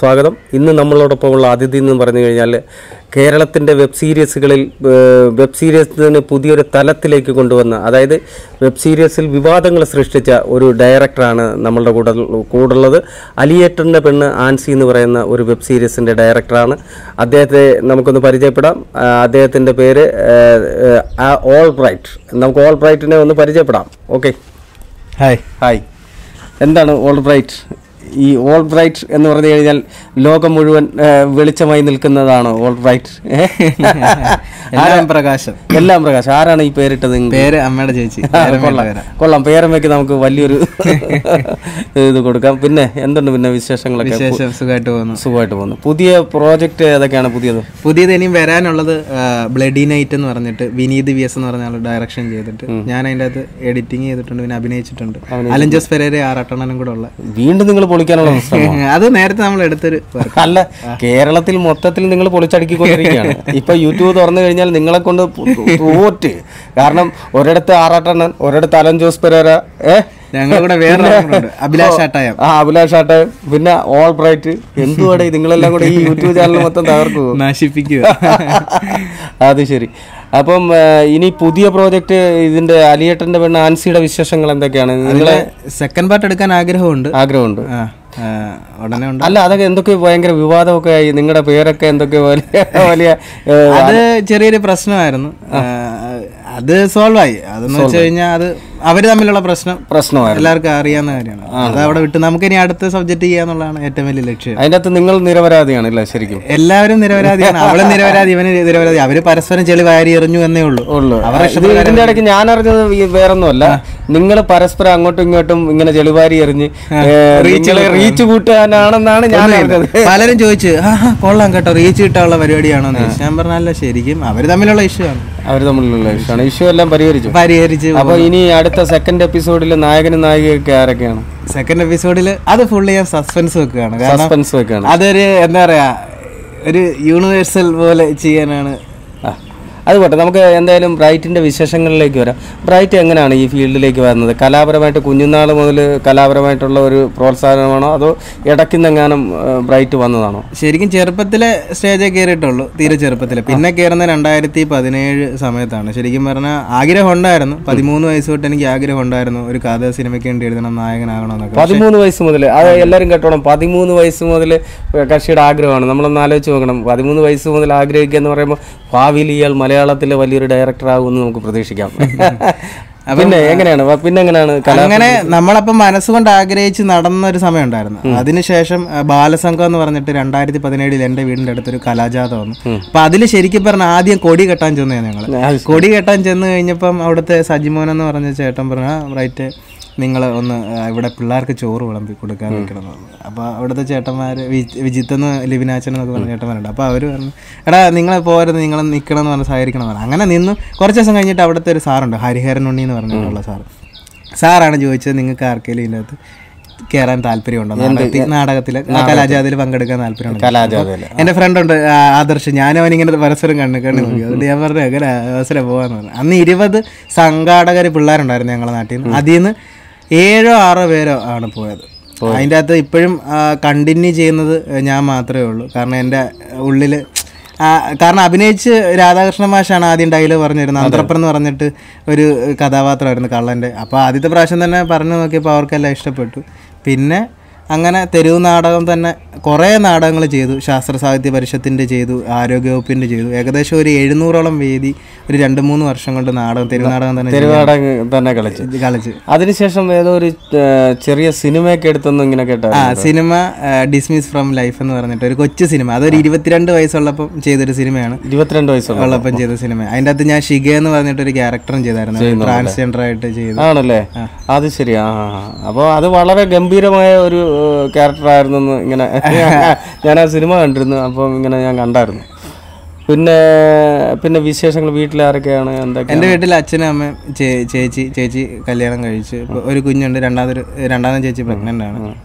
സ്വാഗതം ഇന്ന് നമ്മളോടൊപ്പമുള്ള അതിഥി എന്ന് പറഞ്ഞു കഴിഞ്ഞാൽ കേരളത്തിൻ്റെ വെബ് സീരീസുകളിൽ ഏഹ്, വെബ് സീരീസിന് പുതിയൊരു തലത്തിലേക്ക് കൊണ്ടുവന്ന അതായത് വെബ് സീരീസിൽ വിവാദങ്ങൾ സൃഷ്ടിച്ച ഒരു ഡയറക്ടറാണ് നമ്മളുടെ കൂടെ കൂടുള്ളത് അലിയേറ്ററിൻ്റെ പെണ്ണ് ആൻസി എന്ന് പറയുന്ന ഒരു വെബ് സീരീസിൻ്റെ ഡയറക്ടറാണ് അദ്ദേഹത്തെ നമുക്കൊന്ന് പരിചയപ്പെടാം ആ, അദ്ദേഹത്തിൻ്റെ പേര് ഓൾ ബ്രൈറ്റ് നമുക്ക് ഓൾ ബ്രൈറ്റിനെ ഒന്ന് പരിചയപ്പെടാം ഓക്കെ ഹായ് ഹായ് എന്താണ് ഓൾ ബ്രൈറ്റ് ഈ ഓൾ ബ്രൈറ്റ് എന്ന് പറഞ്ഞു കഴിഞ്ഞാൽ ലോകം മുഴുവൻ ആ, വെളിച്ചമായി നിൽക്കുന്നതാണ് ഓൾ ബ്രൈറ്റ് എല്ലാം പ്രകാശം എല്ലാം പ്രകാശം ആരാണ് ഈ പേരിട്ടത് നിങ്ങൾക്ക്? പേര് അമ്മയുടെ ചേച്ചി ആ, കൊള്ളാം കൊള്ളാം പേരമ്മയ്ക്ക് നമുക്ക് വലിയൊരു ഇത് കൊടുക്കാം പിന്നെ എന്തുണ്ട് പിന്നെ വിശേഷങ്ങളൊക്കെ വിശേഷം സുഖമായിട്ട് പോകുന്നു സുഖമായിട്ട് പോകുന്നു പുതിയ പ്രോജക്റ്റ് ഏതൊക്കെയാണ് പുതിയത് പുതിയത് ഇനിയും വരാനുള്ളത് ബ്ലഡി നൈറ്റ് എന്ന് പറഞ്ഞിട്ട് വിനീത് വി എസ് എന്ന് പറഞ്ഞ ആൾ ഡയറക്ഷൻ ചെയ്തിട്ട് ഞാൻ അതിൻ്റെ അകത്ത് എഡിറ്റിംഗ് ചെയ്തിട്ടുണ്ട് പിന്നെ അഭിനയിച്ചിട്ടുണ്ട് അലഞ്ചസ് പെരേര ആറാട്ടെണ്ണനും കൂടെ ഉള്ള വീണ്ടും നിങ്ങൾ പൊളിക്കാനുള്ള ശ്രമം അത് നേരത്തെ നമ്മൾ എടുത്തൊരു work. അല്ല കേരളത്തിൽ മൊത്തത്തിൽ നിങ്ങൾ പൊളിച്ചടുക്കിക്കൊണ്ടിരിക്കുകയാണ് ഇപ്പൊ യൂട്യൂബ് തുറന്നു കഴിഞ്ഞാൽ നിങ്ങളെ കൊണ്ട് തോറ്റ് കാരണം ഒരിടത്ത് ആറാട്ടണ്ണൻ ഒരിടത്ത് അലൻ ജോസ് പെരേര ഏ ഞങ്ങളുടെ കൂടെ വേറെ ഒരാളുണ്ട്, അഭിലാഷ് ആട്ടായം ആ അഭിലാഷ് ആട്ടെ പിന്നെ ഓൾ ബ്രൈറ്റ് എന്തുവാടെ നിങ്ങളെല്ലാം കൂടെ ഈ യൂട്യൂബ് ചാനൽ മൊത്തം തകർക്കൂ നശിപ്പിക്കുക അത് ശരി അപ്പം ആ, ഇനി പുതിയ പ്രോജക്റ്റ് ഇതിന്റെ അലിയേട്ടന്റെ പെണ്ണ് ആൻസിയുടെ വിശേഷങ്ങൾ എന്തൊക്കെയാണ് നിങ്ങളെ സെക്കൻഡ് പാർട്ട് എടുക്കാൻ ആഗ്രഹമുണ്ട് ആഗ്രഹമുണ്ട് ആ, ആ, ഉടനെ ഉണ്ട് അല്ല അതൊക്കെ എന്തൊക്കെ ഭയങ്കര വിവാദമൊക്കെ ആയി നിങ്ങളുടെ പേരൊക്കെ എന്തൊക്കെ വലിയ വലിയ ഏ, അത് ചെറിയൊരു പ്രശ്നമായിരുന്നു ആ, അത് സോൾവ് ആയി അതെന്ന് വെച്ച് കഴിഞ്ഞാൽ അത് അവര് തമ്മിലുള്ള പ്രശ്നം പ്രശ്നമായിരുന്നു എല്ലാവർക്കും അറിയാവുന്ന കാര്യമാണ് അത് അവിടെ വിട്ട് നമുക്ക് ഇനി അടുത്ത സബ്ജക്ട് ചെയ്യാന്നുള്ളതാണ് ഏറ്റവും വലിയ ലക്ഷ്യം അതിൻ്റെ അകത്ത് നിങ്ങൾ നിരപരാധിയാണല്ലേ ശരിക്കും എല്ലാവരും നിരപരാധിയാണ് അവള് നിരപരാധി ഇവന് നിരപരാധി അവര് പരസ്പരം ചെളി വാരി എറിഞ്ഞു എന്നേ ഉള്ളൂ ഉള്ളു അവരുടെ ഇത് ഇതിന്റെ ഇടയ്ക്ക് ഞാൻ അറിഞ്ഞത് ഈ വേറൊന്നുമല്ല നിങ്ങൾ പരസ്പരം അങ്ങോട്ടും ഇങ്ങോട്ടും ഇങ്ങനെ ചെളിവാരി എറിഞ്ഞ് റീച്ച് കൂട്ടാനാണെന്നാണ് ഞാൻ അറിഞ്ഞത് പലരും ചോദിച്ചു ആ ആ, കൊള്ളാം കേട്ടോ റീച്ച് കിട്ടാനുള്ള പരിപാടിയാണോ എന്ന് ചോദിച്ചു ഞാൻ പറഞ്ഞല്ല ശരിക്കും അവര് തമ്മിലുള്ള ഇഷ്യൂ ആണ് അവർ തമ്മിലുള്ള ഇഷ്ടമാണ് ഇഷ്യൂ എല്ലാം പരിഹരിച്ചു പരിഹരിച്ച് അപ്പൊ ഇനി അടുത്ത സെക്കൻഡ് എപ്പിസോഡിൽ നായകനും നായികയൊക്കെ ആരൊക്കെയാണ് സെക്കൻഡ് എപ്പിസോഡിൽ അത് ഫുള്ള് ഞാൻ സസ്പെൻസ് വെക്കുകയാണ് കാരണം സസ്പെൻസ് വെക്കാണ് അതൊരു എന്താ പറയാ ഒരു യൂണിവേഴ്സൽ പോലെ ചെയ്യാനാണ് ആ. അത് പോട്ടെ നമുക്ക് എന്തായാലും ബ്രൈറ്റിന്റെ വിശേഷങ്ങളിലേക്ക് വരാം ബ്രൈറ്റ് എങ്ങനെയാണ് ഈ ഫീൽഡിലേക്ക് വരുന്നത് കലാപരമായിട്ട് കുഞ്ഞുനാൾ മുതൽ കലാപരമായിട്ടുള്ള ഒരു പ്രോത്സാഹനമാണോ അതോ ഇടയ്ക്കുന്നെങ്ങാനും ബ്രൈറ്റ് വന്നതാണോ ശരിക്കും ചെറുപ്പത്തിലെ സ്റ്റേജിൽ കയറിയിട്ടുള്ളൂ തീരെ ചെറുപ്പത്തില് പിന്നെ കയറുന്ന രണ്ടായിരത്തി പതിനേഴ് സമയത്താണ് ശരിക്കും പറഞ്ഞാൽ ആഗ്രഹം ഉണ്ടായിരുന്നു പതിമൂന്ന് വയസ്സ് തൊട്ട് എനിക്ക് ആഗ്രഹം ഉണ്ടായിരുന്നു ഒരു കഥ സിനിമയ്ക്ക് വേണ്ടി എഴുതണം നായകനാകണമെന്നൊക്കെ പതിമൂന്ന് വയസ്സ് മുതൽ അത് എല്ലാവരും കേട്ടോണം പതിമൂന്ന് വയസ്സ് മുതൽ കക്ഷിയുടെ ആഗ്രഹമാണ് നമ്മളൊന്ന് ആലോചിച്ച് നോക്കണം പതിമൂന്ന് വയസ്സ് മുതൽ ആഗ്രഹിക്കുക എന്ന് പറയുമ്പോൾ ഭാവിയിൽ ഇയാൾ മലയാളത്തിലെ വലിയൊരു ഡയറക്ടർ ആകുമെന്ന് നമുക്ക് പ്രതീക്ഷിക്കാം പിന്നെ എങ്ങനെയാണ് വ- പിന്നെ എങ്ങനെയാണ് കല അങ്ങനെ നമ്മളപ്പം മനസ്സുകൊണ്ട് ആഗ്രഹിച്ച് നടന്ന ഒരു സമയം ഉണ്ടായിരുന്നു അതിനുശേഷം ആ, ബാലസംഘം എന്ന് പറഞ്ഞിട്ട് രണ്ടായിരത്തി പതിനേഴിൽ എന്റെ വീടിന്റെ അടുത്തൊരു കലാജാഥ വന്നു അപ്പൊ അതിൽ ശരിക്കും പറഞ്ഞ ആദ്യം കൊടി കെട്ടാൻ ചെന്നതാണ് ഞങ്ങള് കൊടി കെട്ടാൻ ചെന്ന് കഴിഞ്ഞപ്പം അവിടുത്തെ സജിമോൻ എന്ന് പറഞ്ഞ ചേട്ടൻ പറഞ്ഞ റൈറ്റ് നിങ്ങൾ ഒന്ന് ആ, ഇവിടെ പിള്ളേർക്ക് ചോറ് വിളമ്പി കൊടുക്കാൻ നിൽക്കണം എന്ന് പറഞ്ഞു അപ്പോൾ അവിടുത്തെ ചേട്ടന്മാര് വി- വിജിത്ത് എന്ന് ലിബിനാച്ചൻ എന്നൊക്കെ പറഞ്ഞ ചേട്ടന്മാരുണ്ട് അപ്പോൾ അവർ പറഞ്ഞു എടാ നിങ്ങൾ പോരുത് നിങ്ങൾ നിൽക്കണം എന്ന് പറഞ്ഞ് സഹകരിക്കണം എന്ന് പറഞ്ഞു അങ്ങനെ നിന്ന് കുറച്ച് ദിവസം കഴിഞ്ഞിട്ട് അവിടുത്തെ ഒരു സാറുണ്ട് ഹരിഹരൻ ഉണ്ണി എന്ന് പറഞ്ഞിട്ടുള്ള സാറ് സാറാണ് ചോദിച്ചത് നിങ്ങൾക്ക് ആർക്കെങ്കിലും ഇതിനകത്ത് കയറാൻ താല്പര്യമുണ്ടോ നാടകത്തിൽ നാടകത്തിൽ കലാജാതിൽ പങ്കെടുക്കാൻ താല്പര്യമുണ്ടോ കലാജാഥയില്. എന്റെ ഫ്രണ്ട് ഉണ്ട് ആ, ആദർശ് ഞാനും അവൻ ഇങ്ങനെ പരസ്പരം കണ്ണു കണ്ണു നോക്കി അതുകൊണ്ട് ഞാൻ പറഞ്ഞു അങ്ങനെ അവസരം പോവാന്ന് പറഞ്ഞു അന്ന് ഇരുപത് സംഘാടകർ പിള്ളേരുണ്ടായിരുന്നു ഞങ്ങളുടെ നാട്ടിൽ നിന്ന് അതിൽ നിന്ന് ഏഴോ ആറോ പേരോ ആണ് പോയത് അതിൻ്റെ അകത്ത് ഇപ്പോഴും കണ്ടിന്യൂ ചെയ്യുന്നത് ഞാൻ മാത്രമേ ഉള്ളൂ കാരണം എൻ്റെ ഉള്ളിൽ കാരണം അഭിനയിച്ച് രാധാകൃഷ്ണ മാഷാണ് ആദ്യം ഡയലോഗ് പറഞ്ഞിരുന്നത് അന്ത്രപ്പൻ എന്ന് പറഞ്ഞിട്ട് ഒരു കഥാപാത്രമായിരുന്നു കള്ളൻ്റെ അപ്പോൾ ആദ്യത്തെ പ്രാവശ്യം തന്നെ പറഞ്ഞു നോക്കിയപ്പോൾ അവർക്കെല്ലാം ഇഷ്ടപ്പെട്ടു പിന്നെ അങ്ങനെ തെരുവ് നാടകം തന്നെ കുറേ നാടകങ്ങൾ ചെയ്തു ശാസ്ത്ര സാഹിത്യ പരിഷത്തിൻ്റെ ചെയ്തു ആരോഗ്യവകുപ്പിൻ്റെ ചെയ്തു ഏകദേശം ഒരു എഴുന്നൂറോളം വേദി ഒരു രണ്ട് മൂന്ന് വർഷം കൊണ്ട് നാടകം തെരുവ് നാടകം തന്നെ ചെയ്തു. തിരുവാടകം തന്നെ കളിച്ച് ഇത് കളിച്ച് അതിനുശേഷം ഏതോ ഒരു ആ, ചെറിയ സിനിമയൊക്കെ എടുത്തൊന്നും ഇങ്ങനെ കേട്ടോ ആ സിനിമ ഡിസ്മിസ് ഫ്രം ലൈഫ് എന്ന് പറഞ്ഞിട്ട് ഒരു കൊച്ചു സിനിമ അതൊരു ഇരുപത്തിരണ്ട് വയസ്സുള്ളപ്പം ചെയ്തൊരു സിനിമയാണ് ഇരുപത്തിരണ്ട് വയസ്സുള്ള ഉള്ളപ്പം ചെയ്ത സിനിമ അതിൻ്റെ അകത്ത് ഞാൻ ഷിഗ എന്ന് പറഞ്ഞിട്ട് ഒരു ക്യാരക്ടറും ചെയ്തായിരുന്നു ട്രാൻസ്ജെൻഡർ ആയിട്ട് ചെയ്തു ആണല്ലേ അത് ശരി ആ അപ്പോൾ അത് വളരെ ഗംഭീരമായ ഒരു ക്യാരക്ടർ ആയിരുന്നു എന്ന് ഇങ്ങനെ ഞാൻ ആ സിനിമ കണ്ടിരുന്നു അപ്പം ഇങ്ങനെ ഞാൻ കണ്ടായിരുന്നു പിന്നെ പിന്നെ വിശേഷങ്ങൾ വീട്ടിലാരൊക്കെയാണ് എന്തൊക്കെ എൻ്റെ വീട്ടിൽ അച്ഛനും അമ്മയും ചേ- ചേച്ചി ചേച്ചി കല്യാണം കഴിച്ച് ഇപ്പൊ ഒരു കുഞ്ഞുണ്ട് രണ്ടാമതൊരു രണ്ടാമത്തെ ചേച്ചി പ്രഗ്നൻ്റ് ആണ്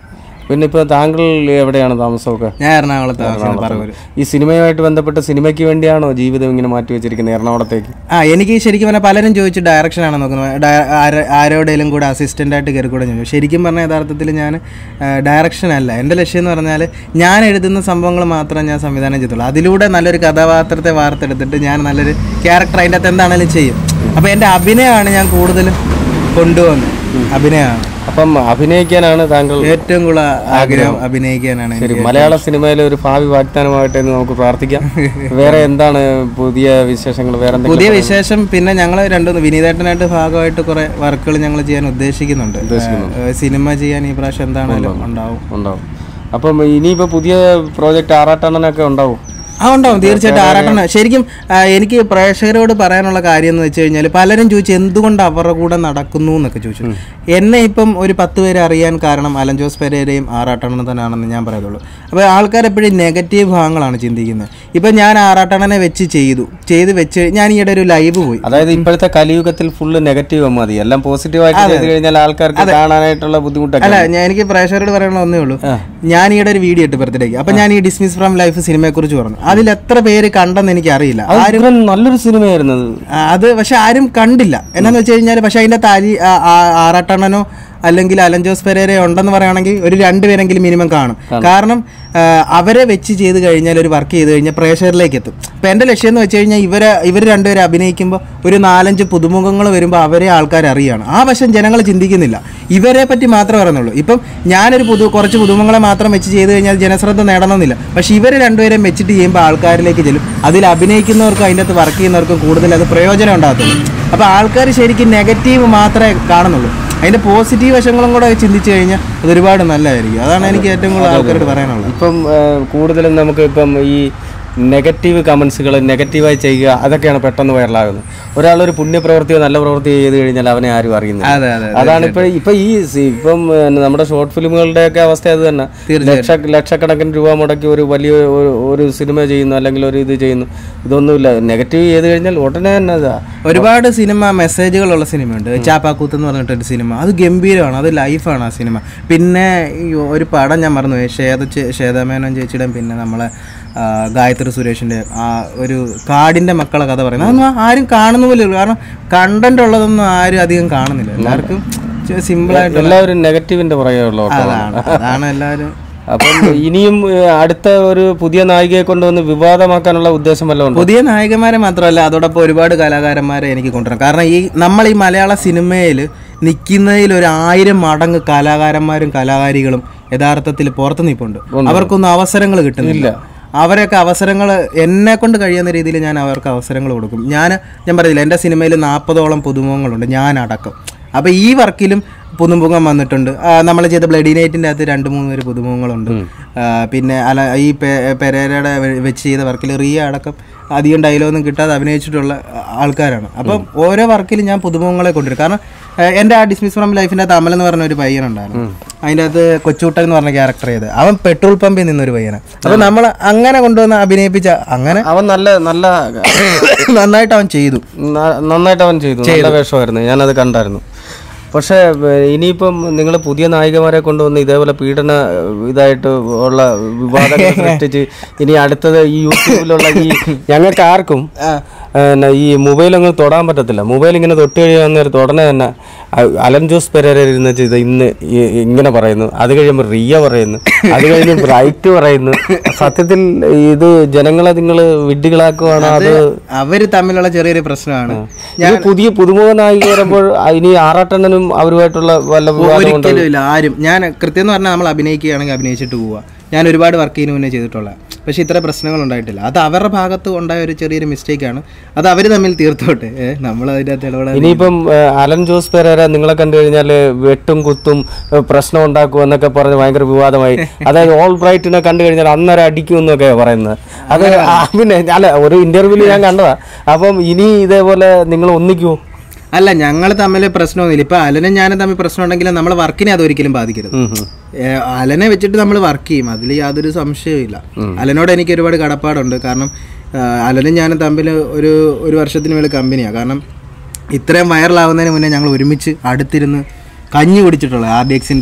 പിന്നെ ഇപ്പോൾ താങ്കൾ എവിടെയാണ് താമസമൊക്കെ ഞാൻ എറണാകുളത്ത് പറവൂർ ഈ സിനിമയുമായിട്ട് ബന്ധപ്പെട്ട് സിനിമയ്ക്ക് വേണ്ടിയാണോ ജീവിതം ഇങ്ങനെ മാറ്റി വെച്ചിരിക്കുന്നത് എറണാകുളത്തേക്ക് ആ എനിക്ക് ശരിക്കും പറഞ്ഞാൽ പലരും ചോദിച്ചു ഡയറക്ഷൻ ആണോ നോക്കുന്നത് ഡയ- ആര- ആരോടെങ്കിലും കൂടെ അസിസ്റ്റന്റ് ആയിട്ട് കയറി കൂടെ ചോദിച്ചു ശരിക്കും പറഞ്ഞാൽ യഥാർത്ഥത്തിൽ ഞാൻ ഡയറക്ഷൻ അല്ല എൻ്റെ ലക്ഷ്യം എന്ന് പറഞ്ഞാൽ ഞാൻ എഴുതുന്ന സംഭവങ്ങൾ മാത്രമേ ഞാൻ സംവിധാനം ചെയ്തുള്ളൂ അതിലൂടെ നല്ലൊരു കഥാപാത്രത്തെ വാർത്തെടുത്തിട്ട് ഞാൻ നല്ലൊരു ക്യാരക്ടർ അതിൻ്റെ അകത്ത് എന്താണെങ്കിലും ചെയ്യും അപ്പോൾ എൻ്റെ അഭിനയമാണ് ഞാൻ കൂടുതലും കൊണ്ടുവന്നത് അഭിനയമാണ് അപ്പം അഭിനയിക്കാനാണ് താങ്കൾ ഏറ്റവും കൂടുതൽ ആഗ്രഹം അഭിനയിക്കാനാണ് ശരി എനിക്ക് മലയാള സിനിമയിലെ ഒരു ഭാവി വാഗ്ദാനമായിട്ട് എന്ന് നമുക്ക് പ്രാർത്ഥിക്കാം വേറെ എന്താണ് പുതിയ വിശേഷങ്ങൾ വേറെ എന്തെങ്കിലും പുതിയ വിശേഷം പിന്നെ ഞങ്ങൾ രണ്ടു വിനീതേട്ടനായിട്ട് ഭാഗമായിട്ട് കുറെ വർക്കുകൾ ഞങ്ങൾ ചെയ്യാൻ ഉദ്ദേശിക്കുന്നുണ്ട് ഏഹ് സിനിമ ചെയ്യാൻ ഈ പ്രാവശ്യം എന്താണേലും ഉണ്ടാവും ഉണ്ടാവും അപ്പം ഇനിയിപ്പോൾ പുതിയ പ്രോജക്റ്റ് ആറാട്ടെണ്ണനൊക്കെ ഉണ്ടാവും ആ ഉണ്ടാവും തീർച്ചയായിട്ടും ആറാട്ടണ ശരിക്കും ആ, എനിക്ക് പ്രേക്ഷകരോട് പറയാനുള്ള കാര്യം എന്ന് വെച്ച് കഴിഞ്ഞാൽ പലരും ചോദിച്ചു എന്തുകൊണ്ട് അവരുടെ കൂടെ നടക്കുന്നു എന്നൊക്കെ ചോദിച്ചു എന്നെ ഇപ്പം ഒരു പത്ത് പേരെ അറിയാൻ കാരണം അലൻ ജോസ് പെരേരയും ആറാട്ടണ്ണനും തന്നെയാണെന്ന് ഞാൻ പറയുള്ളൂ അപ്പോൾ ആൾക്കാർ എപ്പോഴും നെഗറ്റീവ് ഭാഗങ്ങളാണ് ചിന്തിക്കുന്നത് ഇപ്പം ഞാൻ ആറാട്ടണ്ണനെ വെച്ച് ചെയ്തു ചെയ്ത് വെച്ച് ഞാൻ ഈയിടെ ഒരു ലൈവ് പോയി അതായത് ഇപ്പോഴത്തെ കലിയുഗത്തിൽ ഫുള്ള് നെഗറ്റീവ് മതി എല്ലാം പോസിറ്റീവായിട്ട് ചെയ്ത് കഴിഞ്ഞാൽ ആൾക്കാർക്ക് കാണാനായിട്ടുള്ള ബുദ്ധിമുട്ടൊക്കെ അല്ല ഞാൻ എനിക്ക് പ്രേക്ഷകരോട് പറയാനുള്ള ഒന്നേ ഉള്ളൂ ഞാൻ ഈയിടെ ഒരു വീഡിയോ ഇട്ട് ബർത്ത്ഡേക്ക് അപ്പൊ ഞാൻ ഈ ഡിസ്മിസ് ഫ്രം ലൈഫ് സിനിമയെ കുറിച്ച് പറഞ്ഞു അതിൽ എത്ര പേര് കണ്ടെന്ന് എനിക്ക് അറിയില്ല അത് ഇവൻ നല്ലൊരു സിനിമയായിരുന്നു അത്. ആ, അത് പക്ഷെ ആരും കണ്ടില്ല എന്നാന്ന് വെച്ച് കഴിഞ്ഞാൽ പക്ഷെ അതിന്റെ താലി ആ- ആ- ആറാട്ടണ്ണനോ അല്ലെങ്കിൽ അലൻ ജോസ് പെരേര ഉണ്ടെന്ന് പറയുകയാണെങ്കിൽ ഒരു രണ്ടുപേരെങ്കിലും മിനിമം കാണും കാരണം ആ, അവരെ വെച്ച് ചെയ്ത് കഴിഞ്ഞാൽ ഒരു വർക്ക് ചെയ്ത് കഴിഞ്ഞാൽ പ്രേക്ഷകരിലേക്ക് എത്തും ഇപ്പം എൻ്റെ ലക്ഷ്യം എന്ന് വെച്ച് കഴിഞ്ഞാൽ ഇവരെ ഇവർ രണ്ടുപേരെ അഭിനയിക്കുമ്പോൾ ഒരു നാലഞ്ച് പുതുമുഖങ്ങൾ വരുമ്പോൾ അവരെ ആൾക്കാർ അറിയാണ് ആ വശം ജനങ്ങൾ ചിന്തിക്കുന്നില്ല ഇവരെ പറ്റി മാത്രമേ പറയുന്നുള്ളൂ ഇപ്പം ഞാനൊരു പുതു കുറച്ച് പുതുമുഖങ്ങളെ മാത്രം വെച്ച് ചെയ്ത് കഴിഞ്ഞാൽ ജനശ്രദ്ധ നേടണമെന്നില്ല പക്ഷെ ഇവർ രണ്ടുപേരെയും വെച്ചിട്ട് ചെയ്യുമ്പോൾ ആൾക്കാരിലേക്ക് ചെല്ലും അതിൽ അഭിനയിക്കുന്നവർക്കും അതിൻ്റെ അകത്ത് വർക്ക് ചെയ്യുന്നവർക്കും കൂടുതൽ അത് പ്രയോജനം ഉണ്ടാകത്തുള്ളൂ അപ്പോൾ ആൾക്കാർ ശരിക്കും നെഗറ്റീവ് മാത്രമേ കാണുന്നുള്ളൂ അതിൻ്റെ പോസിറ്റീവ് വശങ്ങളും കൂടെ ചിന്തിച്ചു കഴിഞ്ഞാൽ അത് ഒരുപാട് നല്ലതായിരിക്കും അതാണ് എനിക്ക് ഏറ്റവും കൂടുതൽ ആൾക്കാരോട് പറയാനുള്ളത് ഇപ്പം ആ, കൂടുതലും നമുക്ക് ഇപ്പം ഈ നെഗറ്റീവ് കമൻസുകൾ നെഗറ്റീവായി ചെയ്യുക അതൊക്കെയാണ് പെട്ടെന്ന് വൈറലാകുന്നത് ഒരാളൊരു പുണ്യപ്രവൃത്തിയോ നല്ല പ്രവൃത്തിയോ ചെയ്ത് കഴിഞ്ഞാൽ അവനെ ആരും അറിയുന്നില്ല അതെ അതെ അതാണ് ഇപ്പൊ ഇപ്പൊ ഈ സി- ഇപ്പം ഏ, നമ്മുടെ ഷോർട്ട് ഫിലിമുകളുടെ ഒക്കെ അവസ്ഥ അത് തന്നെ ലക്ഷ ലക്ഷക്കണക്കിന് രൂപ മുടക്കി ഒരു വലിയ ഒരു- ഒരു സിനിമ ചെയ്യുന്നു അല്ലെങ്കിൽ ഒരു ഇത് ചെയ്യുന്നു ഇതൊന്നുമില്ല നെഗറ്റീവ് ചെയ്ത് കഴിഞ്ഞാൽ ഉടനെ തന്നെ ഇതാ. ഒരുപാട് സിനിമ മെസ്സേജുകളുള്ള സിനിമയുണ്ട് ചാപ്പാക്കൂത്ത് എന്ന് പറഞ്ഞിട്ടൊരു സിനിമ അത് ഗംഭീരമാണ് അത് ലൈഫാണ് ആ സിനിമ പിന്നെ ഈ ഒരു പടം ഞാൻ മറന്നുപോയി ശ്വേത ചേ- ശ്വേതാമേനോൻ ചേച്ചിയുടെ പിന്നെ നമ്മളെ ആ, ഗായത്രി സുരേഷിൻ്റെ ആ ഒരു കാടിൻ്റെ മക്കളെ കഥ പറയുന്നത് അതൊന്നും ആരും കാണുന്ന പോലെ ഉള്ളൂ കാരണം കണ്ടന്റ് ഉള്ളതൊന്നും ആരും അധികം കാണുന്നില്ല എല്ലാവർക്കും സിമ്പിളായിട്ട് എല്ലാവരും നെഗറ്റീവിന്റെ പുറകെ ഉള്ള ഓട്ടമാണ്. അതാണ് അതാണ് എല്ലാവരും അപ്പം ഇനിയും ഏ, അടുത്ത ഒരു പുതിയ നായികയെ കൊണ്ടുവന്ന് വിവാദമാക്കാനുള്ള ഉദ്ദേശം വല്ലതും ഉണ്ടോ പുതിയ നായകന്മാരെ മാത്രമല്ല അതോടൊപ്പം ഒരുപാട് കലാകാരന്മാരെ എനിക്ക് കൊണ്ടുവരാം കാരണം ഈ നമ്മൾ ഈ മലയാള സിനിമയിൽ നിൽക്കുന്നതിൽ ഒരു ആയിരം മടങ്ങ് കലാകാരന്മാരും കലാകാരികളും യഥാർത്ഥത്തിൽ പുറത്ത് നിൽപ്പുണ്ട് അവർക്കൊന്നും അവസരങ്ങൾ കിട്ടുന്നില്ല അവരൊക്കെ അവസരങ്ങൾ എന്നെ കൊണ്ട് കഴിയുന്ന രീതിയിൽ ഞാൻ അവർക്ക് അവസരങ്ങൾ കൊടുക്കും ഞാൻ ഞാൻ പറയില്ല എൻ്റെ സിനിമയിൽ നാൽപ്പതോളം പുതുമുഖങ്ങളുണ്ട് ഞാൻ അടക്കം അപ്പോൾ ഈ വർക്കിലും പുതുമുഖം വന്നിട്ടുണ്ട് നമ്മൾ ചെയ്ത ബ്ലഡി നൈറ്റിൻ്റെ അകത്ത് രണ്ട് മൂന്ന് പേര് പുതുമുഖങ്ങളുണ്ട് ആ, പിന്നെ അല ഈ പെ- പെരേരയുടെ വെ- വെച്ച് ചെയ്ത വർക്കിൽ റിയ അടക്കം അധികം ഡയലോഗൊന്നും കിട്ടാതെ അഭിനയിച്ചിട്ടുള്ള ആൾക്കാരാണ് അപ്പം ഓരോ വർക്കിലും ഞാൻ പുതുമുഖങ്ങളെ കൊണ്ടുവരും കാരണം ആ, എൻ്റെ ആ ഡിസ്മിസ് ഫ്രം ലൈഫിൻ്റെ അകത്ത് അമൽ എന്ന് പറഞ്ഞ ഒരു പയ്യനുണ്ടായിരുന്നു അതിൻ്റെ അകത്ത് കൊച്ചുട്ടൻ എന്ന് പറഞ്ഞ ക്യാരക്ടർ ചെയ്ത് അവൻ പെട്രോൾ പമ്പിൽ നിന്നൊരു പയ്യനാണ് അപ്പം നമ്മൾ അങ്ങനെ കൊണ്ടുവന്ന് അഭിനയിപ്പിച്ച അങ്ങനെ അവൻ നല്ല നല്ല നന്നായിട്ട് അവൻ ചെയ്തു ന- നന്നായിട്ട് അവൻ ചെയ്തു നല്ല വേഷമായിരുന്നു ഞാനത് കണ്ടായിരുന്നു പക്ഷേ ഏ, ഇനിയിപ്പം നിങ്ങൾ പുതിയ നായികമാരെ കൊണ്ടുവന്ന് ഇതേപോലെ പീഡന ഏ, ഇതായിട്ട് ഉള്ള വിവാദങ്ങൾ സൃഷ്ടിച്ച് ഇനി അടുത്തത് ഈ യൂട്യൂബിലുള്ള ഈ ഞങ്ങൾക്ക് ആർക്കും ഏ, ന- ഈ മൊബൈൽ അങ്ങ് തൊടാൻ പറ്റത്തില്ല മൊബൈൽ ഇങ്ങനെ തൊട്ട് കഴിയാൻ നേരത്ത് ഉടനെ തന്നെ അ- അലൻ ജോസ് പെരേര ഇരുന്ന് ചെയ്ത് ഇന്ന് ഈ- ഇങ്ങനെ പറയുന്നു അത് കഴിയുമ്പോൾ റിയ പറയുന്നു അത് കഴിഞ്ഞ് ബ്രൈറ്റ് പറയുന്നു സത്യത്തിൽ ഇത് ജനങ്ങളെ നിങ്ങൾ വിഡ്ഢികളാക്കുവാണോ അത് അവര് തമ്മിലുള്ള ചെറിയൊരു പ്രശ്നമാണ് ഇത് പുതിയ പുതുമുഖ നായിക വരുമ്പോൾ ഇനി ആറാട്ടണ്ണനും അവരുമായിട്ടുള്ള വല്ല വിവാദം ഒരിക്കലും ഇല്ല ആരും ഞാൻ കൃത്യം എന്ന് പറഞ്ഞാൽ നമ്മൾ അഭിനയിക്കുകയാണെങ്കിൽ അഭിനയിച്ചിട്ട് പോവുക ഞാൻ ഒരുപാട് വർക്ക് ചെയ്യുന്ന മുന്നേ ചെയ്തിട്ടുള്ള പക്ഷേ ഇത്ര പ്രശ്നങ്ങൾ ഉണ്ടായിട്ടില്ല അത് അവരുടെ ഭാഗത്ത് ഉണ്ടായ ഒരു ചെറിയൊരു മിസ്റ്റേക്കാണ് അത് അവർ തമ്മിൽ തീർത്തോട്ടെ ഏ, നമ്മൾ അതിൻ്റെ അകത്ത് ഇടപെടാൻ ഇനിയിപ്പം ഏഹ്, അലൻ ജോസ് പെരേര നിങ്ങളെ കണ്ടു കഴിഞ്ഞാൽ വെട്ടും കുത്തും ഏഹ്, പ്രശ്നം ഉണ്ടാക്കും എന്നൊക്കെ പറഞ്ഞ് ഭയങ്കര വിവാദമായി അതായത് ഓൾ ബ്രൈറ്റിനെ കണ്ടു കഴിഞ്ഞാൽ അന്നേരം അടിക്കും എന്നൊക്കെ പറയുന്നത് അത് ആ, പിന്നെ അല്ല ഒരു ഇന്റർവ്യൂവിൽ ഞാൻ കണ്ടതാ അപ്പം ഇനി ഇതേപോലെ നിങ്ങൾ ഒന്നിക്കുമോ അല്ല ഞങ്ങൾ തമ്മിൽ പ്രശ്നമൊന്നുമില്ല ഇപ്പൊ അലനും ഞാനും തമ്മിൽ പ്രശ്നം ഉണ്ടെങ്കിലും നമ്മളെ വർക്കിനെ അത് ഒരിക്കലും ബാധിക്കരുത് ഏ, അലനെ വെച്ചിട്ട് നമ്മൾ വർക്ക് ചെയ്യും അതിൽ യാതൊരു സംശയവും ഇല്ല അലനോട് എനിക്ക് ഒരുപാട് കടപ്പാടുണ്ട് കാരണം ആ, അലനും ഞാനും തമ്മിൽ ഒരു ഒരു വർഷത്തിന് മേലെ കമ്പനിയാണ് കാരണം ഇത്രയും വൈറലാവുന്നതിന് മുന്നേ ഞങ്ങൾ ഒരുമിച്ച് അടുത്തിരുന്ന് കഞ്ഞി കുടിച്ചിട്ടുള്ളത് ആർ ഡി എക്സിൻ്റെ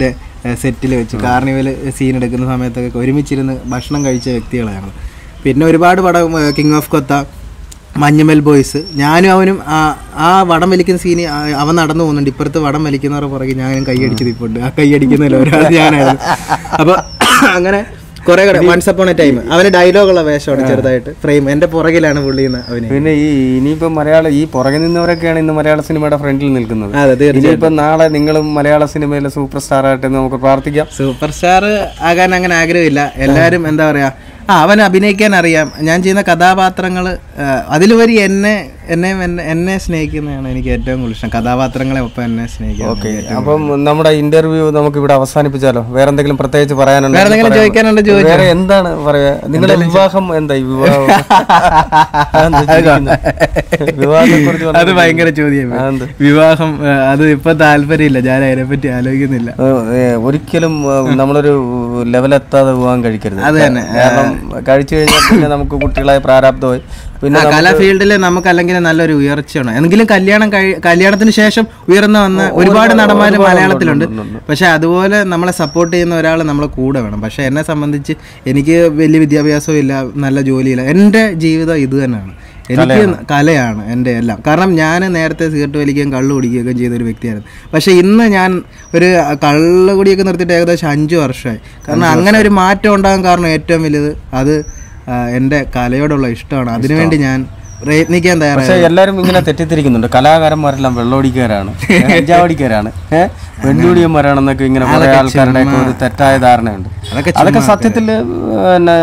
സെറ്റിൽ വെച്ച് കാർണിവൽ സീൻ എടുക്കുന്ന സമയത്തൊക്കെ ഒരുമിച്ചിരുന്ന് ഭക്ഷണം കഴിച്ച വ്യക്തികളാണ് പിന്നെ ഒരുപാട് പടം King of Kotha Manjummel Boys ഞാനും അവനും ആ- ആ വടം വലിക്കുന്ന സീന് അവൻ നടന്നു പോകുന്നുണ്ട് ഇപ്പുറത്ത് വടം വലിക്കുന്നവരുടെ പുറകെ ഞാനും കൈയടിച്ച് നിൽപ്പുണ്ട് ആ കൈയടിക്കുന്നതിൽ ഒരാൾ ഞാനായിരുന്നു അപ്പോൾ അങ്ങനെ കുറെ വൺസ് അപ്പോൺ എ ടൈം അവന് ഡയലോഗുള്ള വേഷമാണ് ചെറുതായിട്ട് ഫ്രെയിം എൻ്റെ പുറകിലാണ് പുള്ളി എന്ന് അവന് പിന്നെ ഈ ഇനിയിപ്പോ മലയാള ഈ പുറകെ നിന്നവരൊക്കെയാണ് ഇന്ന് മലയാള സിനിമയുടെ ഫ്രണ്ടിൽ നിൽക്കുന്നത് അതെ തീർച്ചയായും ഇനിയിപ്പോ നാളെ നിങ്ങളും മലയാള സിനിമയിലെ സൂപ്പർ സ്റ്റാർ ആയിട്ട് നമുക്ക് പ്രാർത്ഥിക്കാം സൂപ്പർ സ്റ്റാർ ആകാൻ അങ്ങനെ ആഗ്രഹമില്ല എല്ലാവരും എന്താ പറയാ ആ അവൻ അഭിനയിക്കാൻ അറിയാം ഞാൻ ചെയ്യുന്ന കഥാപാത്രങ്ങൾ അതിലുപരി എന്നെ എന്നെ എന്നെ- എന്നെ സ്നേഹിക്കുന്നതാണ് എനിക്ക് ഏറ്റവും കൂടുതൽ ഇഷ്ടം കഥാപാത്രങ്ങളെ ഒപ്പം എന്നെ സ്നേഹിക്കുക ഓക്കെ അപ്പം നമ്മുടെ ഇന്റർവ്യൂ നമുക്ക് ഇവിടെ അവസാനിപ്പിച്ചാലോ വേറെ എന്തെങ്കിലും പ്രത്യേകിച്ച് പറയാനുണ്ടോ വേറെ എന്തെങ്കിലും ചോദിക്കാനുണ്ടോ ചോദിച്ചോ. വേറെ എന്താണ് പറയാ നിങ്ങളുടെ വിവാഹം എന്താ ഈ വിവാഹം വിവാഹത്തെ കുറിച്ച് അത് ഭയങ്കര ചോദ്യം അതെന്ത്? വിവാഹം ആ, അത് ഇപ്പൊ താല്പര്യമില്ല ഞാൻ അതിനെ പറ്റി ആലോചിക്കുന്നില്ല ഒരിക്കലും ഏഹ്, നമ്മളൊരു ലെവലെത്താതെ വിവാഹം കഴിക്കരുത് അത് തന്നെ. കാരണം കഴിച്ചു കഴിഞ്ഞാൽ പിന്നെ നമുക്ക് കുട്ടികളായ പ്രാരാബ്ധമായി പിന്നെ ആ, കലാ ഫീൽഡിൽ നമുക്ക് അല്ലെങ്കിൽ നല്ലൊരു ഉയർച്ചയാണ് എന്തെങ്കിലും കല്യാണം കഴി- കല്യാണത്തിന് ശേഷം ഉയർന്നു വന്ന ഒരുപാട് നടന്മാർ മലയാളത്തിലുണ്ട് പക്ഷെ അതുപോലെ നമ്മളെ സപ്പോർട്ട് ചെയ്യുന്ന ഒരാൾ നമ്മളെ കൂടെ വേണം പക്ഷെ എന്നെ സംബന്ധിച്ച് എനിക്ക് വലിയ വിദ്യാഭ്യാസവും ഇല്ല നല്ല ജോലിയില്ല എൻ്റെ ജീവിതം ഇത് തന്നെയാണ് എനിക്ക് കലയാണ് എൻ്റെ എല്ലാം കാരണം ഞാൻ നേരത്തെ സിഗരറ്റ് വലിക്കുകയും കള്ള് കുടിക്കുകയൊക്കെ ചെയ്ത ഒരു വ്യക്തിയായിരുന്നു പക്ഷെ ഇന്ന് ഞാൻ ഒരു കള്ള് കുടിയൊക്കെ നിർത്തിയിട്ട് ഏകദേശം അഞ്ച് വർഷമായി കാരണം അങ്ങനെ ഒരു മാറ്റം ഉണ്ടാകാൻ കാരണം ഏറ്റവും വലുത് അത് ആ, എൻ്റെ കലയോടുള്ള ഇഷ്ടമാണ് അതിനുവേണ്ടി ഞാൻ പ്രയത്നിക്കാൻ തയ്യാറായി പക്ഷെ എല്ലാരും ഇങ്ങനെ തെറ്റിദ്ധരിക്കുന്നുണ്ട് കലാകാരന്മാരെല്ലാം വെള്ളോടിക്കാരാണ് അഞ്ചാവടിക്കാരാണ് ഏഹ് വെല്ലുവിളിയന്മാരാണെന്നൊക്കെ ഇങ്ങനെ കുറെ ആൾക്കാരുടെ ഒക്കെ ഒരു തെറ്റായ ധാരണയുണ്ട് അതൊക്കെ അതൊക്കെ സത്യത്തിൽ പിന്നെ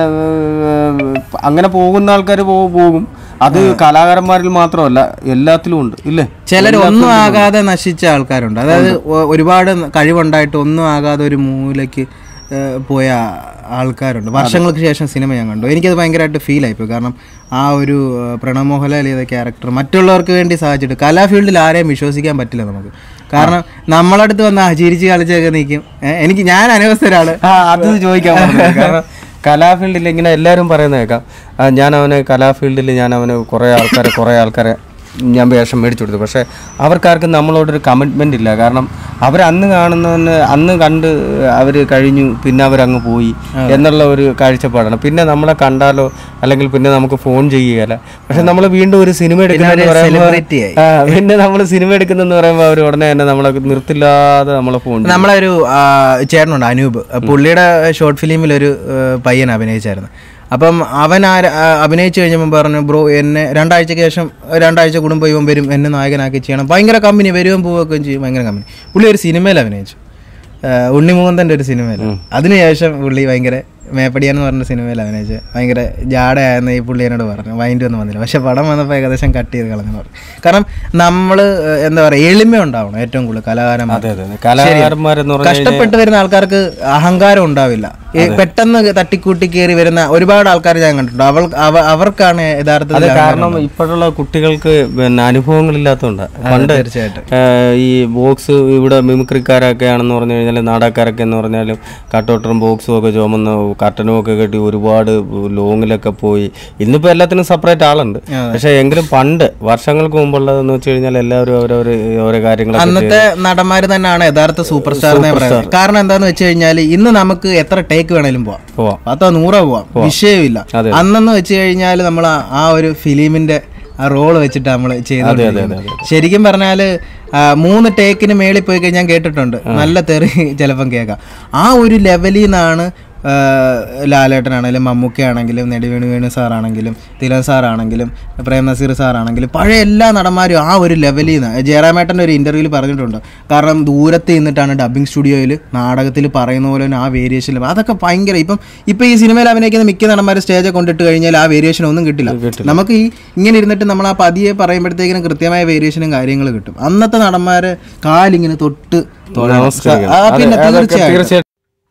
ഏഹ്, അങ്ങനെ പോകുന്ന ആൾക്കാർ പോകും അത് കലാകാരന്മാരിൽ മാത്രമല്ല എല്ലാത്തിലും ഉണ്ട് ഇല്ലേ ചിലർ ഒന്നും ആകാതെ നശിച്ച ആൾക്കാരുണ്ട് അതായത് ഒ- ഒരുപാട് കഴിവുണ്ടായിട്ട് ഒന്നും ആകാതെ ഒരു മൂലയ്ക്ക് ഏഹ്, പോയ ആൾക്കാരുണ്ട് വർഷങ്ങൾക്ക് ശേഷം സിനിമ ഞാൻ കണ്ടു എനിക്കത് ഭയങ്കരമായിട്ട് ഫീൽ ആയിപ്പോയി കാരണം ആ ഒരു ഏഹ്, പ്രണവ് മോഹൻലാൽ ചെയ്ത ക്യാരക്ടർ മറ്റുള്ളവർക്ക് വേണ്ടി സാധിച്ചിട്ട് കലാ ഫീൽഡിൽ ആരെയും വിശ്വസിക്കാൻ പറ്റില്ല നമുക്ക് കാരണം നമ്മളടുത്ത് വന്ന് ആ ചിരിച്ച് കളിച്ചൊക്കെ നിൽക്കും ഏഹ്, എനിക്ക് ഞാൻ അനവസ്ഥരാണ് ആ അത് ചോദിക്കാൻ പറഞ്ഞത്. കാരണം കലാഫീൽഡിൽ ഇങ്ങനെ എല്ലാവരും പറയുന്ന കേൾക്കാം ആ, ഞാൻ അവന് കലാഫീൽഡിൽ ഞാൻ അവന് കുറേ ആൾക്കാരെ കുറേ ആൾക്കാരെ ഞാൻ വേഷം മേടിച്ചു കൊടുത്തു പക്ഷേ അവർക്കാർക്കും നമ്മളോടൊരു കമ്മിറ്റ്മെൻ്റ് ഇല്ല കാരണം അവർ അന്ന് കാണുന്നതിന് അന്ന് കണ്ട് അവർ കഴിഞ്ഞു പിന്നെ അവരങ്ങ് പോയി എന്നുള്ള ഒരു കാഴ്ചപ്പാടാണ് പിന്നെ നമ്മളെ കണ്ടാലോ അല്ലെങ്കിൽ പിന്നെ നമുക്ക് ഫോൺ ചെയ്യുകയല്ല പക്ഷെ നമ്മൾ വീണ്ടും ഒരു സിനിമ എടുക്കുന്ന celebrity ആയി. ആ പിന്നെ നമ്മൾ സിനിമ എടുക്കുന്നെന്ന് പറയുമ്പോൾ അവർ ഉടനെ തന്നെ നമ്മളെ നിർത്തില്ലാതെ നമ്മളെ ഫോൺ ചെയ്യും. നമ്മളെ ഒരു ആ, ചേട്ടനുണ്ട് അനൂപ് പുള്ളിയുടെ ഷോർട്ട് ഫിലിമിൽ ഒരു പയ്യൻ അഭിനയിച്ചായിരുന്നു അപ്പം അവൻ ആ ആ, അഭിനയിച്ചു കഴിഞ്ഞപ്പോൾ പറഞ്ഞു ബ്രോ എന്നെ രണ്ടാഴ്ചയ്ക്ക് ശേഷം രണ്ടാഴ്ച കൂടുമ്പോൾ ഇവൻ വരും എന്നെ നായകനാക്കി ചെയ്യണം ഭയങ്കര കമ്പനി വരുവും പോവുകയൊക്കെ ചെയ്യും ഭയങ്കര കമ്പനി പുള്ളി ഒരു സിനിമയിൽ അഭിനയിച്ചു ആ, ഉണ്ണിമുകുന്ദൻ്റെ ഒരു സിനിമയിൽ അതിനുശേഷം പുള്ളി ഭയങ്കര മേപ്പടിയാന്ന് പറഞ്ഞ സിനിമയിൽ അഭിനയിച്ച് ഭയങ്കര ജാടയായെന്ന് ഈ പുള്ളി എന്നോട് പറഞ്ഞു മൈൻഡ് ഒന്നും വന്നില്ല പക്ഷെ പടം വന്നപ്പോൾ ഏകദേശം കട്ട് ചെയ്ത് കളഞ്ഞു പറഞ്ഞു കാരണം നമ്മൾ എന്താ പറയുക എളിമ ഉണ്ടാവണം ഏറ്റവും കൂടുതൽ കലാകാരന്മാർ അതെ അതെ അതെ. കലാകാരന്മാരെന്ന് പറഞ്ഞാൽ കഷ്ടപ്പെട്ട് വരുന്ന ആൾക്കാർക്ക് അഹങ്കാരം ഉണ്ടാവില്ല ഈ പെട്ടെന്ന് തട്ടിക്കൂട്ടി കയറി വരുന്ന ഒരുപാട് ആൾക്കാർ ഞാൻ കണ്ടിട്ടുണ്ട് അവൾ അവ- അവർക്കാണ് അത് യഥാർത്ഥത്തിൽ കാരണം ഇപ്പോഴുള്ള കുട്ടികൾക്ക് പിന്നെ അനുഭവങ്ങളില്ലാത്തതുകൊണ്ട് പണ്ട് തീർച്ചയായിട്ടും ഏഹ്, ഈ ബോക്സ് ഇവിടെ മിമിക്രിക്കാരൊക്കെ ആണെന്ന് പറഞ്ഞു കഴിഞ്ഞാൽ നാടകക്കാരൊക്കെ എന്ന് പറഞ്ഞാലും കട്ടോട്ടറും ബോക്സും ഒക്കെ ചുമന്ന് കട്ടനും ഒക്കെ കെട്ടി ഒരുപാട് ലോങ്ങിലൊക്കെ പോയി ഇന്നിപ്പോൾ എല്ലാത്തിനും സെപ്പറേറ്റ് ആളുണ്ട് പക്ഷെ എങ്കിലും പണ്ട് വർഷങ്ങൾക്ക് മുമ്പുള്ളതെന്ന് വെച്ച് കഴിഞ്ഞാൽ എല്ലാവരും അവരവർ ഓരോ കാര്യങ്ങളൊക്കെ അന്നത്തെ നടന്മാര് തന്നെയാണ് യഥാർത്ഥ സൂപ്പർ സ്റ്റാർ എന്ന് പറയുന്നത് കാരണം എന്താന്ന് വെച്ച് കഴിഞ്ഞാൽ ഇന്ന് നമുക്ക് എത്ര ടേക്ക് വേണേലും പോവാം പോവാം പത്തോ നൂറോ പോവാം വിഷയമില്ല അന്നെന്ന് വെച്ച് കഴിഞ്ഞാൽ നമ്മൾ ആ- ആ ഒരു ഫിലിമിന്റെ ആ റോള് വെച്ചിട്ട് നമ്മൾ ചെയ്തത് ശരിക്കും പറഞ്ഞാല് ആ, മൂന്ന് ടേക്കിന് മേളിൽ പോയി കഴിഞ്ഞാൽ ഞാൻ കേട്ടിട്ടുണ്ട് നല്ല തെറി ചിലപ്പം കേൾക്കാം ആ ഒരു ലെവലിൽ നിന്നാണ് ആ, ലാലേട്ടനാണെങ്കിലും മമ്മൂക്കയാണെങ്കിലും നെടുവേണു വേണു സാറാണെങ്കിലും തിലൻ സാറാണെങ്കിലും പ്രേം നസീർ സാറാണെങ്കിലും പഴയ എല്ലാ നടന്മാരും ആ ഒരു ലെവലിൽ നിന്ന് ജയറാമേട്ടൻ്റെ ഒരു ഇൻ്റർവ്യൂവിൽ പറഞ്ഞിട്ടുണ്ട് കാരണം ദൂരത്ത് നിന്നിട്ടാണ് ഡബ്ബിംഗ് സ്റ്റുഡിയോയിൽ നാടകത്തിൽ പറയുന്ന പോലെ തന്നെ ആ വേരിയേഷൻ അതൊക്കെ ഭയങ്കര ഇപ്പം ഇപ്പം ഈ സിനിമയിൽ അഭിനയിക്കുന്ന മിക്ക നടന്മാർ സ്റ്റേജ് കൊണ്ടിട്ട് കഴിഞ്ഞാൽ ആ വേരിയേഷൻ ഒന്നും കിട്ടില്ല നമുക്ക് ഈ ഇങ്ങനെ ഇരുന്നിട്ട് നമ്മൾ ആ പതിയെ പറയുമ്പോഴത്തേക്കിനും കൃത്യമായ വേരിയേഷനും കാര്യങ്ങൾ കിട്ടും അന്നത്തെ നടന്മാർ കാലിങ്ങനെ തൊട്ട് തൊഴണം. നമസ്കരിക്കണം. ആ, പിന്നെ അതെ, അതൊക്കെ തീർച്ചയായും തീർച്ചയായിട്ടും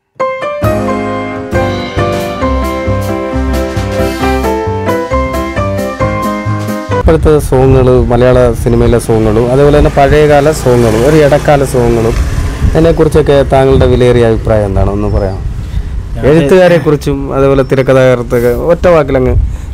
ഇപ്പോഴത്തെ സോങ്ങുകൾ മലയാള സിനിമയിലെ സോങ്ങുകളും അതേപോലെ തന്നെ പഴയകാല സോങ്ങുകളും ഒരു ഇടക്കാല സോങ്ങുകളും അതിനെക്കുറിച്ചൊക്കെ താങ്കളുടെ വിലയേറിയ അഭിപ്രായം എന്താണ് ഒന്ന് പറയാം എഴുത്തുകാരെ കുറിച്ചും അതേപോലെ തിരക്കഥാകൃത്തൊക്കെ ഒറ്റ വാക്കിലങ്ങ്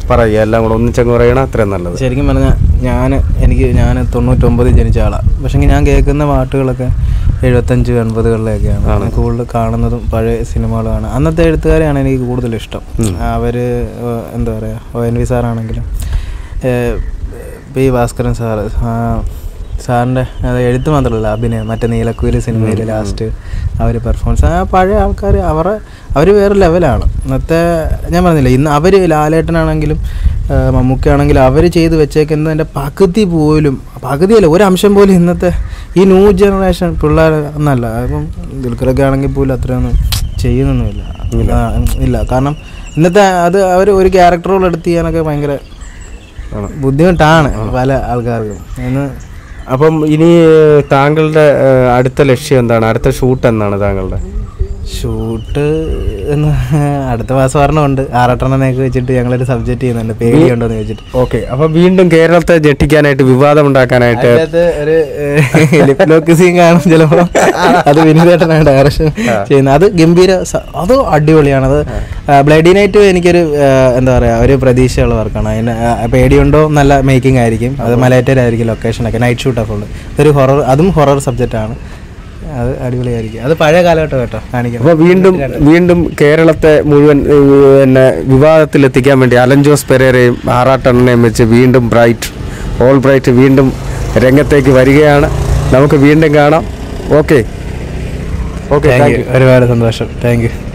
പറയുക എല്ലാം കൂടെ ഒന്നിച്ചങ്ങ് പറയണം അത്രയും നല്ലത് ശരിക്കും പറഞ്ഞാൽ ഞാൻ എനിക്ക് ഞാൻ തൊണ്ണൂറ്റൊമ്പതിൽ ജനിച്ച ആളാണ് പക്ഷേ ഞാൻ കേൾക്കുന്ന പാട്ടുകളൊക്കെ എഴുപത്തഞ്ച് എൺപതുകളിലൊക്കെയാണ് കൂടുതൽ കാണുന്നതും പഴയ സിനിമകളാണ് അന്നത്തെ എഴുത്തുകാരെയാണ് എനിക്ക് കൂടുതൽ ഇഷ്ടം അവർ എന്താ പറയുക ഒ എൻ വി സാറാണെങ്കിലും ഏഹ്, പി ഭാസ്കരൻ സാറ് സാറിൻ്റെ അത് എഴുത്ത് മാത്രമല്ല അഭിനയം മറ്റേ നീലക്കുയില് സിനിമയിൽ ലാസ്റ്റ് അവർ പെർഫോമൻസ് ആ പഴയ ആൾക്കാർ അവരെ അവർ വേറെ ലെവലാണ് ഇന്നത്തെ ഞാൻ പറഞ്ഞില്ല ഇന്ന് അവർ ലാലേട്ടനാണെങ്കിലും ആ, മമ്മൂക്കയാണെങ്കിലും അവർ ചെയ്ത് വെച്ചേക്കുന്നതിൻ്റെ പകുതി പോലും പകുതിയല്ല ഒരു അംശം പോലും ഇന്നത്തെ ഈ ന്യൂ ജനറേഷൻ പിള്ളേർ ഒന്നല്ല ഇപ്പം ദുൽഖറൊക്കെ ആണെങ്കിൽ പോലും അത്രയൊന്നും ചെയ്യുന്നൊന്നുമില്ല ആ, ഇല്ല കാരണം ഇന്നത്തെ അത് അവർ ഒരു ക്യാരക്ടർ റോൾ എടുത്ത് ചെയ്യാനൊക്കെ ഭയങ്കര ബുദ്ധിമുട്ടാണ് പല ആൾക്കാർക്കും എന്ന് അപ്പം ഇനി താങ്കളുടെ ഏഹ്, അടുത്ത ലക്ഷ്യം എന്താണ് അടുത്ത ഷൂട്ട് എന്നാണ് താങ്കളുടെ ഷൂട്ട് എന്ന് അടുത്ത മാസം ഒരെണ്ണമുണ്ട് ആറട്ടെണ്ണനൊക്കെ വെച്ചിട്ട് ഞങ്ങളൊരു സബ്ജക്റ്റ് ചെയ്യുന്നുണ്ട് പേടിയുണ്ടോ എന്ന് ചോദിച്ചിട്ട് ഓക്കെ അപ്പൊ വീണ്ടും കേരളത്തെ ഞെട്ടിക്കാനായിട്ട് വിവാദം ഉണ്ടാക്കാനായിട്ട് അതിനകത്ത് ഒരു ലിപ് ലോക്ക് സീൻ കാണും ചിലപ്പോൾ അത് വിനീതേട്ടനാണ് ഡയറക്ഷൻ ചെയ്യുന്നത് അത് ഗംഭീര സ- അത് അടിപൊളിയാണ് അത് ബ്ലഡി നൈറ്റ് എനിക്കൊരു ആ, എന്താ പറയുക ഒരു പ്രതീക്ഷയുള്ള വർക്കാണ് അതിന് ആ, പേടിയുണ്ടോ നല്ല മേക്കിംഗ് ആയിരിക്കും അത് മലയാറ്റയിലായിരിക്കും ലൊക്കേഷനൊക്കെ നൈറ്റ് ഷൂട്ടൊക്കെ ഉള്ളത് ഒരു ഹൊറർ അതും ഹൊറർ സബ്ജക്റ്റാണ് അത് അടിപൊളിയായിരിക്കും അത് പഴയ കാലഘട്ടം കേട്ടോ കാണിക്കുന്നത് അപ്പൊ വീണ്ടും വീണ്ടും കേരളത്തെ മുഴുവൻ ഏഹ്, പിന്നെ വിവാദത്തിൽ എത്തിക്കാൻ വേണ്ടി അലൻ ജോസ് പെരേരയും ആറാട്ടെണ്ണനെയും വെച്ച് വീണ്ടും ബ്രൈറ്റ് ഓൾ ബ്രൈറ്റ് വീണ്ടും രംഗത്തേക്ക് വരികയാണ് നമുക്ക് വീണ്ടും കാണാം ഓക്കെ ഓക്കെ താങ്ക് യു ഒരുപാട് സന്തോഷം താങ്ക് യു